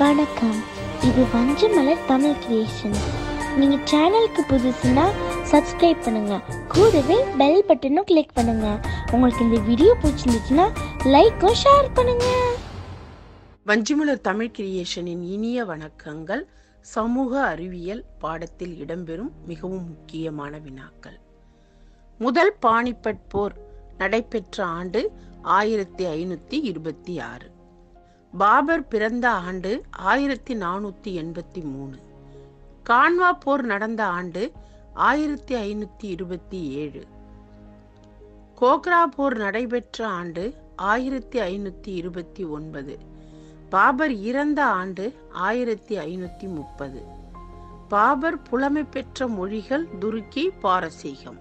வணக்கம் இது வஞ்சமலர் தமிழ் கிரியேஷன் நீங்க சேனலுக்கு புதுசுன்னா சப்ஸ்கிரைப் பண்ணுங்க கூடவே பெல் பட்டனும் கிளிக் பண்ணுங்க உங்களுக்கு இந்த வீடியோ பிடிச்சிருந்துச்சுன்னா லைக்கும் ஷேர் பண்ணுங்க வஞ்சிமலர் தமிழ் கிரியேஷனின் இனிய வணக்கங்கள் சமூக அறிவியல் பாடத்தில் இடம்பெறும் மிகவும் முக்கியமான வினாக்கள் முதல் பானிபட் போர் நடைபெற்ற ஆண்டு ஆயிரத்தி ஐநூத்தி இருபத்தி ஆறு பாபர் பிறந்த ஆண்டு ஆயிரத்தி நானூத்தி எண்பத்தி மூணு கான்வா போர் நடந்த ஆண்டு ஆயிரத்தி ஐநூத்தி இருபத்தி ஏழு கோக்ரா போர் நடைபெற்ற ஆண்டு ஆயிரத்தி ஐநூத்தி இருபத்தி ஒன்பது பாபர் இறந்த ஆண்டு ஆயிரத்தி ஐநூத்தி முப்பது பாபர் புலமை பெற்ற மொழிகள் துருக்கி பாரசீகம்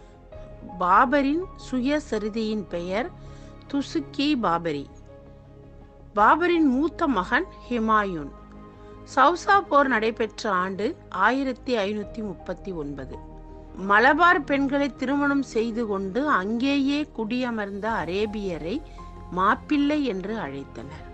பாபரின் சுயசரிதையின் பெயர் துசுக்கி பாபரி பாபரின் மூத்த மகன் ஹிமாயூன் சவுசா போர் நடைபெற்ற ஆண்டு ஆயிரத்தி ஐநூத்தி முப்பத்தி ஒன்பது மலபார் பெண்களை திருமணம் செய்து கொண்டு அங்கேயே குடியமர்ந்த அரேபியரை மாப்பிள்ளை என்று அழைத்தனர்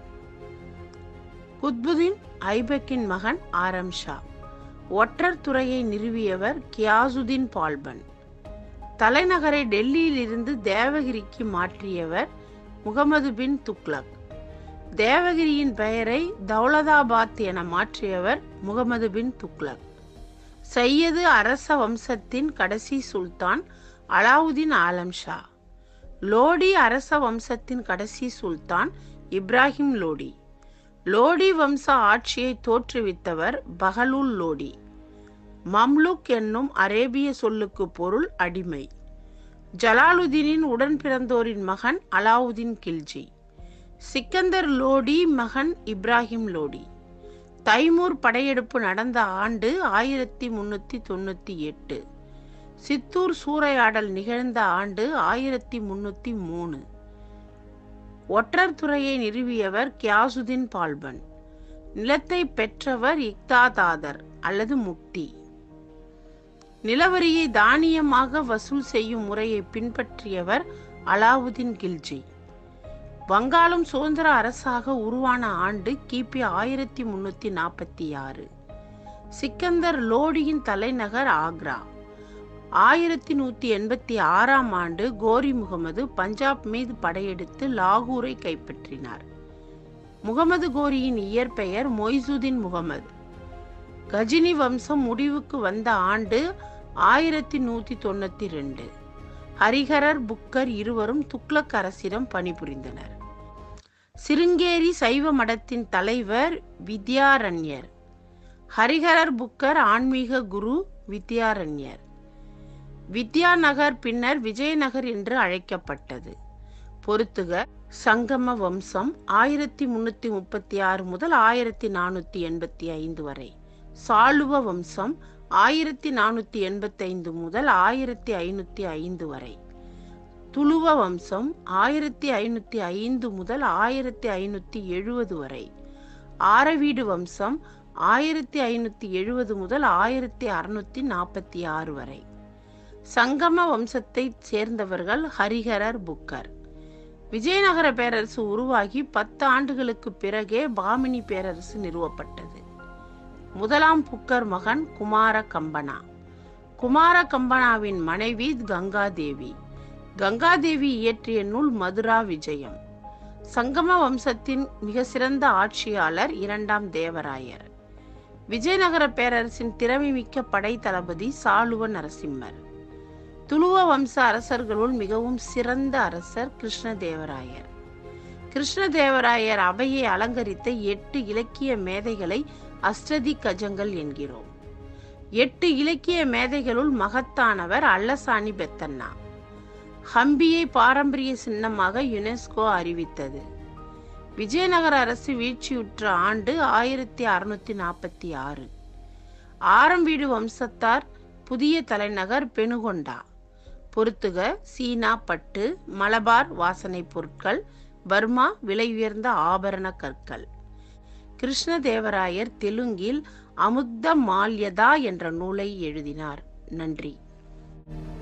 குத்புதீன் ஐபக்கின் மகன் ஆரம் ஷா ஒற்றர் துறையை நிறுவியவர் கியாசுதீன் பால்பன் தலைநகரை டெல்லியிலிருந்து தேவகிரிக்கு மாற்றியவர் முகமது பின் துக்ளக் தேவகிரியின் பெயரை தௌலதாபாத் என மாற்றியவர் முகமது பின் துக்ளக் சையது அரச வம்சத்தின் கடைசி சுல்தான் அலாவுதீன் ஆலம் ஷா லோடி அரச வம்சத்தின் கடைசி சுல்தான் இப்ராஹிம் லோடி லோடி வம்ச ஆட்சியை தோற்றுவித்தவர் பகலூல் லோடி மம்லுக் என்னும் அரேபிய சொல்லுக்கு பொருள் அடிமை ஜலாலுதீனின் உடன் பிறந்தோரின் மகன் அலாவுதீன் கில்ஜி சிக்கந்தர் லோடி மகன் இப்ராஹிம் லோடி தைமூர் படையெடுப்பு நடந்த ஆண்டு ஆயிரத்தி முன்னூத்தி தொண்ணூத்தி எட்டு சித்தூர் சூறையாடல் நிகழ்ந்த ஆண்டு ஆயிரத்தி முன்னூத்தி மூணு ஒற்றர் துறையை நிறுவியவர் கியாசுதீன் பால்பன் நிலத்தை பெற்றவர் இக்தாதாதர் அல்லது முக்தி நிலவரியை தானியமாக வசூல் செய்யும் முறையை பின்பற்றியவர் அலாவுதீன் கில்ஜி வங்காளம் சுதந்திர அரசாக உருவான ஆண்டு கிபி ஆயிரத்தி முன்னூத்தி நாற்பத்தி ஆறு சிக்கந்தர் லோடியின் தலைநகர் ஆக்ரா ஆயிரத்தி நூத்தி எண்பத்தி ஆறாம் ஆண்டு கோரி முகமது பஞ்சாப் மீது படையெடுத்து லாகூரை கைப்பற்றினார் முகமது கோரியின் இயற்பெயர் மொய்சுதீன் முகமது கஜினி வம்சம் முடிவுக்கு வந்த ஆண்டு ஆயிரத்தி நூத்தி தொண்ணூத்தி ரெண்டு ஹரிஹரர் புக்கர் இருவரும் துக்ளக் அரசிடம் பணிபுரிந்தனர் சிருங்கேரி சைவ மடத்தின் தலைவர் வித்யாரண்யர் ஹரிஹரர் புக்கர் ஆன்மீக குரு வித்யாரண்யர் வித்யாநகர் பின்னர் விஜயநகர் என்று அழைக்கப்பட்டது பொறுத்துக சங்கம வம்சம் ஆயிரத்தி முன்னூத்தி முப்பத்தி ஆறு முதல் ஆயிரத்தி நானூத்தி எண்பத்தி ஐந்து வரை சாளுவ வம்சம் ஆயிரத்தி நானூத்தி எண்பத்தி ஐந்து முதல் ஆயிரத்தி ஐநூத்தி ஐந்து வரை துளுவ வம்சம் ஆயிரத்தி ஐநூத்தி ஐந்து முதல் ஆயிரத்தி ஐநூத்தி எழுபது வரை ஆரவீடு வம்சம் ஆயிரத்தி ஐநூத்தி எழுபது முதல் ஆயிரத்தி அறுநூத்தி நாற்பத்தி ஆறு வரை சங்கம வம்சத்தை சேர்ந்தவர்கள் ஹரிஹரர் புக்கர் விஜயநகர பேரரசு உருவாகி பத்து ஆண்டுகளுக்கு பிறகே பாமினி பேரரசு நிறுவப்பட்டது முதலாம் புக்கர் மகன் குமார கம்பனா குமார கம்பனாவின் மனைவி கங்காதேவி கங்காதேவி இயற்றிய நூல் மதுரா விஜயம் சங்கம வம்சத்தின் மிக சிறந்த ஆட்சியாளர் இரண்டாம் தேவராயர் விஜயநகர பேரரசின் திறமைமிக்க படை தளபதி சாளுவ நரசிம்மர் துளுவ வம்ச அரசர்களுள் மிகவும் சிறந்த அரசர் கிருஷ்ணதேவராயர் கிருஷ்ணதேவராயர் அவையை அலங்கரித்த எட்டு இலக்கிய மேதைகளை அஷ்டதி கஜங்கள் என்கிறோம் எட்டு இலக்கிய மேதைகளுள் மகத்தானவர் அல்லசாணி பெத்தண்ணா ஹம்பியை பாரம்பரிய சின்னமாக யுனெஸ்கோ அறிவித்தது விஜயநகர அரசு வீழ்ச்சியுற்ற ஆண்டு ஆயிரத்தி அறுநூத்தி நாற்பத்தி ஆறு ஆரம்பீடு வம்சத்தார் புதிய தலைநகர் பெனுகொண்டா பொறுத்துக சீனா பட்டு மலபார் வாசனை பொருட்கள் பர்மா விலை உயர்ந்த ஆபரண கற்கள் கிருஷ்ணதேவராயர் தெலுங்கில் அமுக்த மால்யதா என்ற நூலை எழுதினார் நன்றி